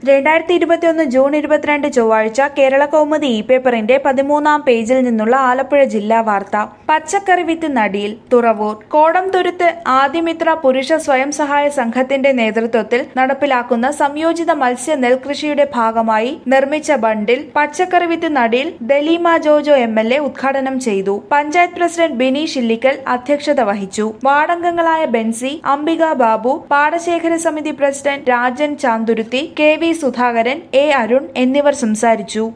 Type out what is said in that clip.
രണ്ടായിരത്തി ഇരുപത്തിയൊന്ന് ജൂൺ ഇരുപത്തിരണ്ട് ചൊവ്വാഴ്ച കേരള കൗമുദി ഇ പേപ്പറിന്റെ പതിമൂന്നാം പേജിൽ നിന്നുള്ള ആലപ്പുഴ ജില്ലാ വാർത്ത പച്ചക്കറി വിത്ത് നടിയിൽ തുറവൂർ കോടംതുരുത്ത് ആദിമിത്ര പുരുഷ സ്വയം സഹായ സംഘത്തിന്റെ നേതൃത്വത്തിൽ നടപ്പിലാക്കുന്ന സംയോജിത മത്സ്യ നെൽകൃഷിയുടെ ഭാഗമായി നിർമ്മിച്ച ബണ്ടിൽ പച്ചക്കറി വിത്ത് നടിയിൽ ദലീമ ജോജോ എം എൽ എ ഉദ്ഘാടനം ചെയ്തു പഞ്ചായത്ത് പ്രസിഡന്റ് ബിനി ഷില്ലിക്കൽ അധ്യക്ഷത വഹിച്ചു വാർഡംഗങ്ങളായ ബെൻസി അംബിക ബാബു പാടശേഖര സമിതി president Rajan Chanthuruthy K V Sudhakaran A Arun എന്നിവർ സംസാരിച്ചു